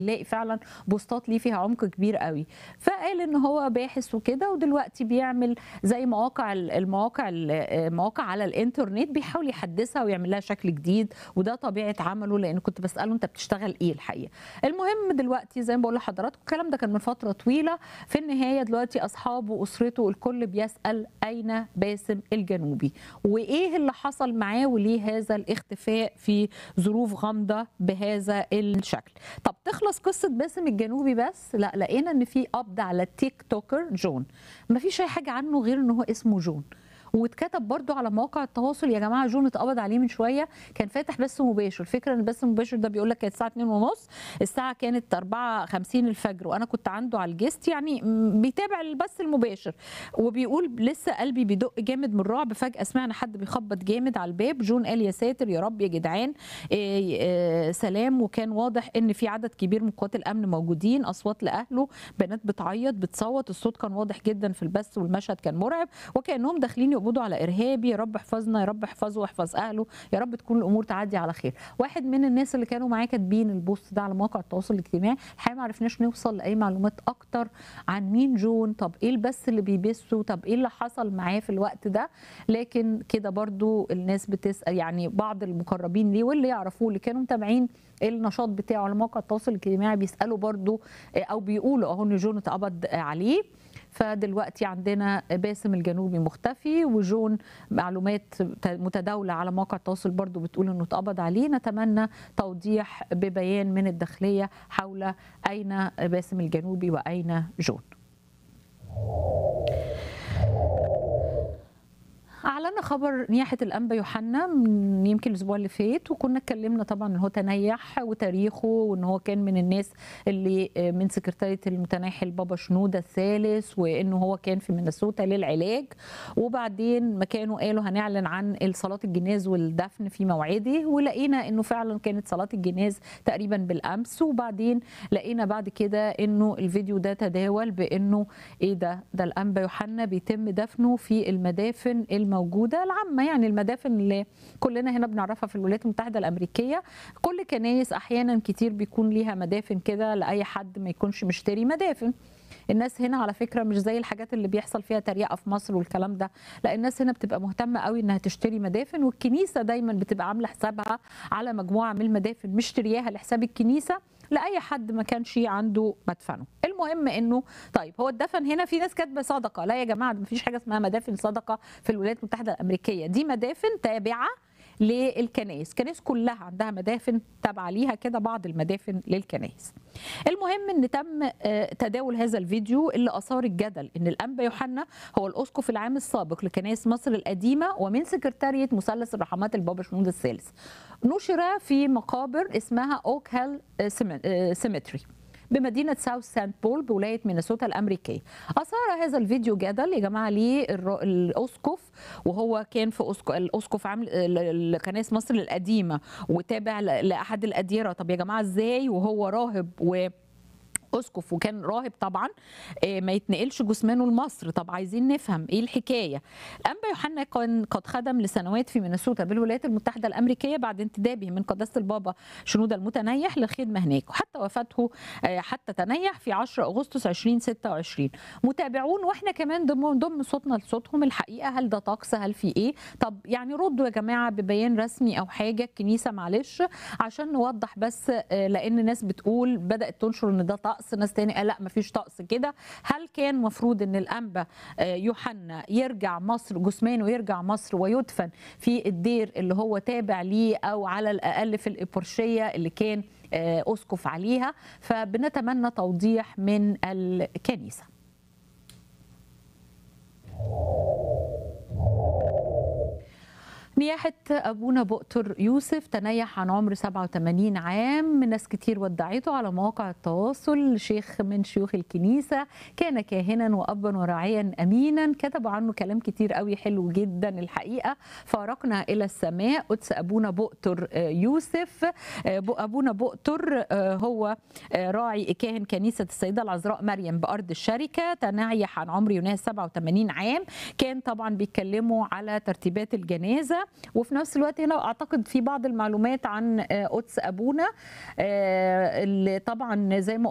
نلاقي فعلا بوستات ليه فيها عمق كبير قوي فقال ان هو باحث وكده ودلوقتي بيعمل زي مواقع المواقع المواقع على الانترنت بيحاول يحدثها ويعمل لها شكل جديد وده طبيعه عمله لان كنت بساله انت بتشتغل ايه الحقيقه المهم دلوقتي زي ما بقول لحضراتكم الكلام ده كان من فتره طويله في النهايه دلوقتي اصحابه واسرته الكل بيسال اين باسم الجنوبي وايه اللي حصل معاه وليه هذا الاختفاء في ظروف غامضه بهذا الشكل طب تخلص قصه باسم الجنوبي بس لا لقينا ان في قبض على التيك توكر جون ما فيش اي حاجه عنه غير ان هو اسمه جون واتكتب برضو على مواقع التواصل يا جماعه جون اتقبض عليه من شويه كان فاتح بث مباشر الفكره ان البث المباشر ده بيقول لك كانت الساعه 2 ونص الساعه كانت 4 50 الفجر وانا كنت عنده على الجيست يعني بيتابع البث المباشر وبيقول لسه قلبي بيدق جامد من الرعب فجاه سمعنا حد بيخبط جامد على الباب جون قال يا ساتر يا رب يا جدعان إيه إيه سلام وكان واضح ان في عدد كبير من قوات الامن موجودين اصوات لاهله بنات بتعيط بتصوت الصوت كان واضح جدا في البث والمشهد كان مرعب وكانهم داخلين يقبضوا على ارهابي يا رب احفظنا يا رب احفظه واحفظ اهله يا رب تكون الامور تعدي على خير واحد من الناس اللي كانوا معاه كاتبين البوست ده على مواقع التواصل الاجتماعي الحقيقه ما عرفناش نوصل لاي معلومات اكتر عن مين جون طب ايه البث اللي بيبثه طب ايه اللي حصل معاه في الوقت ده لكن كده برضو الناس بتسال يعني بعض المقربين ليه واللي يعرفوه اللي كانوا متابعين النشاط بتاعه على مواقع التواصل الاجتماعي بيسالوا برضو او بيقولوا اهو ان جون اتقبض عليه فدلوقتي عندنا باسم الجنوبي مختفي وجون معلومات متداولة على مواقع التواصل برضو بتقول انه اتقبض عليه نتمنى توضيح ببيان من الداخلية حول اين باسم الجنوبي واين جون اعلنا خبر نياحه الانبا يوحنا من يمكن الاسبوع اللي فات وكنا اتكلمنا طبعا ان هو تنيح وتاريخه وان هو كان من الناس اللي من سكرتاريه المتناحي البابا شنوده الثالث وانه هو كان في مينيسوتا للعلاج وبعدين مكانه قالوا هنعلن عن صلاه الجناز والدفن في موعده ولقينا انه فعلا كانت صلاه الجناز تقريبا بالامس وبعدين لقينا بعد كده انه الفيديو ده تداول بانه ايه ده ده الانبا يوحنا بيتم دفنه في المدافن الموجوده العامه يعني المدافن اللي كلنا هنا بنعرفها في الولايات المتحده الامريكيه كل كنايس احيانا كتير بيكون ليها مدافن كده لاي حد ما يكونش مشتري مدافن الناس هنا على فكره مش زي الحاجات اللي بيحصل فيها تريقه في مصر والكلام ده لا الناس هنا بتبقى مهتمه قوي انها تشتري مدافن والكنيسه دايما بتبقى عامله حسابها على مجموعه من المدافن مشترياها لحساب الكنيسه لاي حد ما كانش عنده مدفنه المهم انه طيب هو الدفن هنا في ناس كاتبه صدقه لا يا جماعه ما فيش حاجه اسمها مدافن صدقه في الولايات المتحده الامريكيه دي مدافن تابعه للكنائس كنائس كلها عندها مدافن تابعه ليها كده بعض المدافن للكنائس المهم ان تم تداول هذا الفيديو اللي اثار الجدل ان الانبا يوحنا هو الاسقف العام السابق لكنائس مصر القديمه ومن سكرتاريه مثلث الرحمات البابا شنود الثالث نشر في مقابر اسمها اوك هيل سيمتري بمدينه ساوث سانت بول بولايه مينيسوتا الامريكيه. اثار هذا الفيديو جدل يا جماعه ليه الاسقف وهو كان في أسقف الاسقف عام لكنائس مصر القديمه وتابع لاحد الاديره طب يا جماعه ازاي وهو راهب و اسقف وكان راهب طبعا ما يتنقلش جثمانه لمصر طب عايزين نفهم ايه الحكايه انبا يوحنا كان قد خدم لسنوات في مينيسوتا بالولايات المتحده الامريكيه بعد انتدابه من قداسه البابا شنوده المتنيح للخدمه هناك وحتى وفاته حتى تنيح في 10 اغسطس 2026 متابعون واحنا كمان ضم صوتنا لصوتهم الحقيقه هل ده طقس هل في ايه طب يعني ردوا يا جماعه ببيان رسمي او حاجه الكنيسه معلش عشان نوضح بس لان ناس بتقول بدات تنشر ان ده طقس طقس ناس تاني قال لا مفيش طقس كده هل كان مفروض ان الانبا يوحنا يرجع مصر جثمانه يرجع مصر ويدفن في الدير اللي هو تابع ليه او على الاقل في الابرشيه اللي كان اسقف عليها فبنتمنى توضيح من الكنيسه نياحة أبونا بؤتر يوسف تنيح عن عمر 87 عام ناس كتير ودعته على مواقع التواصل شيخ من شيوخ الكنيسة كان كاهنا وأبا وراعيا أمينا كتب عنه كلام كتير قوي حلو جدا الحقيقة فارقنا إلى السماء قدس أبونا بؤتر يوسف أبونا بؤتر هو راعي كاهن كنيسة السيدة العذراء مريم بأرض الشركة تنيح عن عمر يناهز 87 عام كان طبعا بيتكلموا على ترتيبات الجنازة جميله وفي نفس الوقت هنا اعتقد في بعض المعلومات عن قدس ابونا اللي طبعا زي ما